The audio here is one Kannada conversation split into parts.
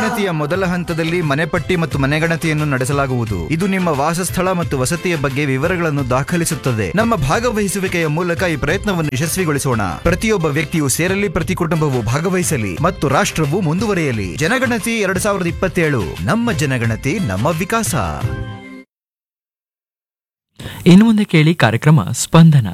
ಜನಗಣತಿಯ ಮೊದಲ ಹಂತದಲ್ಲಿ ಮನೆಪಟ್ಟಿ ಮತ್ತು ಮನೆಗಣತಿಯನ್ನು ನಡೆಸಲಾಗುವುದು ಇದು ನಿಮ್ಮ ವಾಸಸ್ಥಳ ಮತ್ತು ವಸತಿಯ ಬಗ್ಗೆ ವಿವರಗಳನ್ನು ದಾಖಲಿಸುತ್ತದೆ ನಮ್ಮ ಭಾಗವಹಿಸುವಿಕೆಯ ಮೂಲಕ ಈ ಪ್ರಯತ್ನವನ್ನು ಯಶಸ್ವಿಗೊಳಿಸೋಣ ಪ್ರತಿಯೊಬ್ಬ ವ್ಯಕ್ತಿಯು ಸೇರಲಿ ಪ್ರತಿ ಕುಟುಂಬವು ಭಾಗವಹಿಸಲಿ ಮತ್ತು ರಾಷ್ಟ್ರವು ಮುಂದುವರಿಯಲಿ ಜನಗಣತಿ ಎರಡ್ ಸಾವಿರದ ಇಪ್ಪತ್ತೇಳು ನಮ್ಮ ಜನಗಣತಿ ನಮ್ಮ ವಿಕಾಸ ಇನ್ನು ಮುಂದೆ ಕೇಳಿ ಕಾರ್ಯಕ್ರಮ ಸ್ಪಂದನ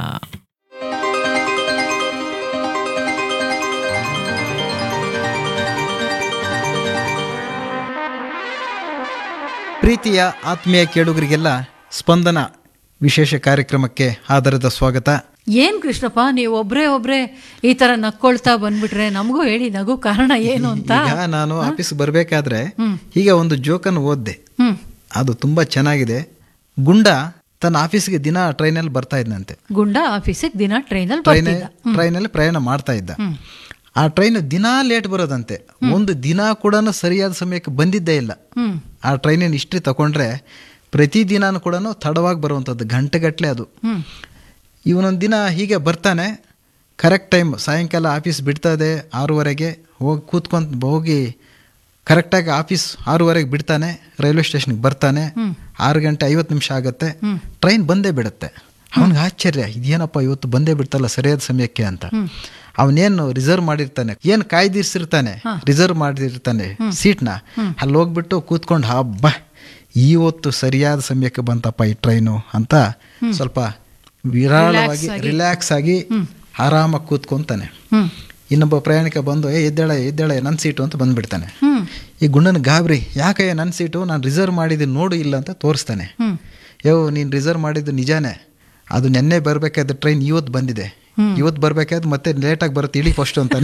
ಪ್ರೀತಿಯ ಆತ್ಮೀಯ ಕೇಳುಗರಿಗೆಲ್ಲ ಸ್ಪಂದನ ವಿಶೇಷ ಕಾರ್ಯಕ್ರಮಕ್ಕೆ ಆಧಾರದ ಸ್ವಾಗತ ಏನ್ ಕೃಷ್ಣಪ್ಪ ನೀವು ಒಬ್ರೇ ಒಬ್ರೇ ಈ ತರ ನಕ್ಕೊಳ್ತಾ ಬಂದ್ಬಿಟ್ರೆ ನಮಗೂ ಹೇಳಿ ನಗು ಕಾರಣ ಏನು ಅಂತ ಈಗ ನಾನು ಆಫೀಸ್ ಬರಬೇಕಾದ್ರೆ ಈಗ ಒಂದು ಜೋಕನ್ನು ಓದ್ದೆ ಹ್ಮ್ ಅದು ತುಂಬಾ ಚೆನ್ನಾಗಿದೆ ಗುಂಡ ತನ್ನ ಆಫೀಸ್ಗೆ ದಿನ ಟ್ರೈನಲ್ಲಿ ಬರ್ತಾ ಇದ್ದಂತೆ ಗುಂಡ ಆಫೀಸಿಗೆ ದಿನ ಟ್ರೈನಲ್ಲಿ ಟ್ರೈನ್ ಬರ್ತಿದ್ದ ಟ್ರೈನಲ್ಲಿ ಪ್ರಯಾಣ ಮಾಡ್ತಾ ಇದ್ದ ಆ ಟ್ರೈನ್ ದಿನಾ ಲೇಟ್ ಬರೋದಂತೆ ಒಂದು ದಿನ ಕೂಡ ಸರಿಯಾದ ಸಮಯಕ್ಕೆ ಬಂದಿದ್ದೇ ಇಲ್ಲ ಹ್ಮ್ ಆ ಟ್ರೈನಿನ ಹಿಸ್ಟ್ರಿ ತಗೊಂಡ್ರೆ ಪ್ರತಿ ದಿನಾನು ಕೂಡ ತಡವಾಗಿ ಬರುವಂಥದ್ದು ಗಂಟೆಗಟ್ಟಲೆ ಅದು ಹ್ಮ್ ಇವನೊಂದು ದಿನ ಹೀಗೆ ಬರ್ತಾನೆ ಕರೆಕ್ಟ್ ಟೈಮ್ ಸಾಯಂಕಾಲ ಆಫೀಸ್ ಬಿಡ್ತದೆ ಆರೂವರೆಗೆ ಹೋಗಿ ಕೂತ್ಕೊಂತ ಹೋಗಿ ಕರೆಕ್ಟಾಗಿ ಆಫೀಸ್ ಆರೂವರೆಗೆ ಬಿಡ್ತಾನೆ ರೈಲ್ವೆ ಸ್ಟೇಷನ್ಗೆ ಬರ್ತಾನೆ ಆರು ಗಂಟೆ ಐವತ್ತು ನಿಮಿಷ ಆಗುತ್ತೆ ಟ್ರೈನ್ ಬಂದೇ ಬಿಡುತ್ತೆ ಅವನಿಗೆ ಆಶ್ಚರ್ಯ ಇದೇನಪ್ಪ ಇವತ್ತು ಬಂದೇ ಬಿಡ್ತಲ್ಲ ಸರಿಯಾದ ಸಮಯಕ್ಕೆ ಅಂತ ಅವನೇನು ರಿಸರ್ವ್ ಮಾಡಿರ್ತಾನೆ ಏನು ಕಾಯ್ದಿರಿಸಿರ್ತಾನೆ ರಿಸರ್ವ್ ಮಾಡಿರ್ತಾನೆ ಸೀಟ್ನ ಅಲ್ಲಿ ಹೋಗ್ಬಿಟ್ಟು ಕೂತ್ಕೊಂಡು ಹಬ್ಬ ಇವತ್ತು ಸರಿಯಾದ ಸಮಯಕ್ಕೆ ಬಂತಪ್ಪ ಈ ಟ್ರೈನು ಅಂತ ಸ್ವಲ್ಪ ವಿರಾಳವಾಗಿ ರಿಲ್ಯಾಕ್ಸ್ ಆಗಿ ಆರಾಮಾಗಿ ಕೂತ್ಕೊಂತಾನೆ ಹ್ಮ್ ಇನ್ನೊಬ್ಬ ಪ್ರಯಾಣಿಕ ಬಂದು ಏ ಎದ್ದೇಳ ಎದ್ದೇಳ ನನ್ನ ಸೀಟು ಅಂತ ಬಂದ್ಬಿಡ್ತಾನೆ ಹ್ಮ್ ಈ ಗುಂಡನ ಗಾಬರಿ ಯಾಕೆ ನನ್ನ ಸೀಟು ನಾನು ರಿಸರ್ವ್ ಮಾಡಿದ್ದೀನಿ ನೋಡು ಇಲ್ಲ ಅಂತ ತೋರಿಸ್ತಾನೆ ಹ್ಮ್ ಯೋ ನೀನು ರಿಸರ್ವ್ ಮಾಡಿದ್ದು ನಿಜಾನೇ ಅದು ನೆನ್ನೆ ಬರಬೇಕಾದ ಟ್ರೈನ್ ಇವತ್ತು ಬಂದಿದೆ ಇವತ್ತು ಬರಬೇಕಾದ್ರೆ ಮತ್ತೆ ಲೇಟಾಗಿ ಬರುತ್ತೆ ಇಳಿ ಫಸ್ಟ್ ಅಂತಾನೆ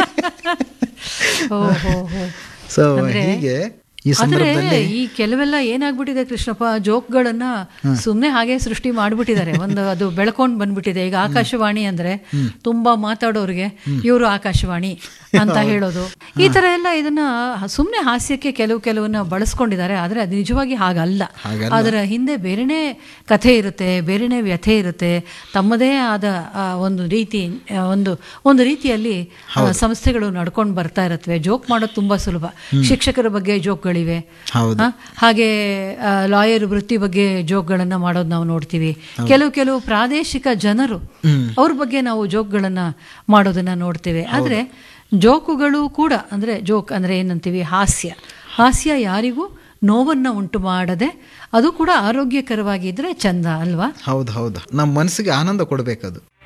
ಓ ಹೋ ಹೋ ಸೊ ಅಂದ್ರೆ- ಹೀಗೆ ಈ ಆದ್ರೆ ಸಂದರ್ಭದಲ್ಲಿ ಈ ಕೆಲವೆಲ್ಲ ಏನಾಗ್ಬಿಟ್ಟಿದೆ ಕೃಷ್ಣಪ್ಪ ಜೋಕ್ಗಳನ್ನ ಸುಮ್ನೆ ಹಾಗೆ ಸೃಷ್ಟಿ ಮಾಡ್ಬಿಟ್ಟಿದ್ದಾರೆ ಒಂದು ಅದು ಬೆಳ್ಕೊಂಡ್ ಬಂದ್ಬಿಟ್ಟಿದೆ ಈಗ ಆಕಾಶವಾಣಿ ಅಂದ್ರೆ ತುಂಬಾ ಮಾತಾಡೋರಿಗೆ ಇವರು ಆಕಾಶವಾಣಿ ಅಂತ ಹೇಳೋದು ಈ ತರ ಎಲ್ಲ ಇದನ್ನ ಸುಮ್ನೆ ಹಾಸ್ಯಕ್ಕೆ ಕೆಲವು ಕೆಲವನ್ನ ಬಳಸ್ಕೊಂಡಿದ್ದಾರೆ ಆದ್ರೆ ಅದು ನಿಜವಾಗಿ ಹಾಗಲ್ಲ ಅದರ ಹಿಂದೆ ಬೇರೆನೇ ಕಥೆ ಇರುತ್ತೆ ಬೇರೆನೇ ವ್ಯಥೆ ಇರುತ್ತೆ ತಮ್ಮದೇ ಆದ ಆ, ಒಂದು ರೀತಿ ಆ, ಒಂದು ಒಂದು ರೀತಿಯಲ್ಲಿ ಆ, ಸಂಸ್ಥೆಗಳು ನಡ್ಕೊಂಡು ಬರ್ತಾ ಇರತ್ವೆ ಜೋಕ್ ಮಾಡೋದು ತುಂಬಾ ಸುಲಭ ಶಿಕ್ಷಕರ ಬಗ್ಗೆ ಜೋಕ್ಗಳಿವೆ ಹೌದು. ಆ, ಹಾಗೆ ಲಾಯರ್ ವೃತ್ತಿ ಬಗ್ಗೆ ಜೋಕ್ಗಳನ್ನ ಮಾಡೋದು ನಾವು ನೋಡ್ತೀವಿ ಕೆಲವು ಕೆಲವು ಪ್ರಾದೇಶಿಕ ಜನರು ಅವ್ರ ಬಗ್ಗೆ ನಾವು ಜೋಕ್ಗಳನ್ನ ಮಾಡೋದನ್ನ ನೋಡ್ತೇವೆ ಆದ್ರೆ ಜೋಕುಗಳು ಕೂಡ ಅಂದ್ರೆ ಜೋಕ್ ಅಂದ್ರೆ ಏನಂತೀವಿ ಹಾಸ್ಯ ಹಾಸ್ಯ ಯಾರಿಗೂ ನೋವನ್ನ ಉಂಟು ಮಾಡದೆ ಅದು ಕೂಡ ಆರೋಗ್ಯಕರವಾಗಿದ್ರೆ ಚಂದ ಅಲ್ವಾ ಹೌದು ಹೌದು ನಮ್ಮ ಮನಸ್ಸಿಗೆ ಆನಂದ ಕೊಡಬೇಕದು